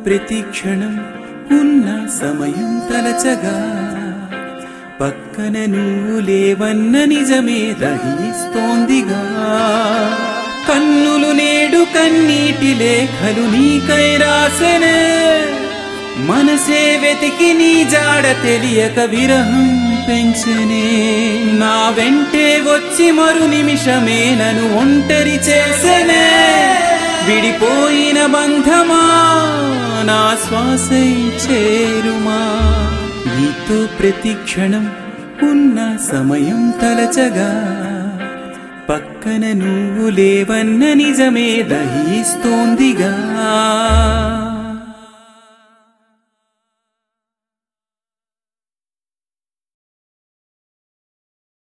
ప్రతి క్షణం ఉన్న సమయం తలచగా పక్కన నువ్వు లేవన్న నిజమే దహిస్తోందిగా కన్నులు నేడు కన్నీటి లేఖలు నీకై రాసెనే మనసే వెతికి నీ జాడ తెలియక విరహం పెంచనే నా వెంటే వచ్చి మరు నిమిషమే నన్ను ఒంటరి చేసెనే విడిపోయిన బంధమా నా శ్వాసై చేరుమా నీతో ప్రతి క్షణం ఉన్న సమయం తలచగా పక్కన నువ్వు లేవన్న నిజమే దహిస్తోందిగా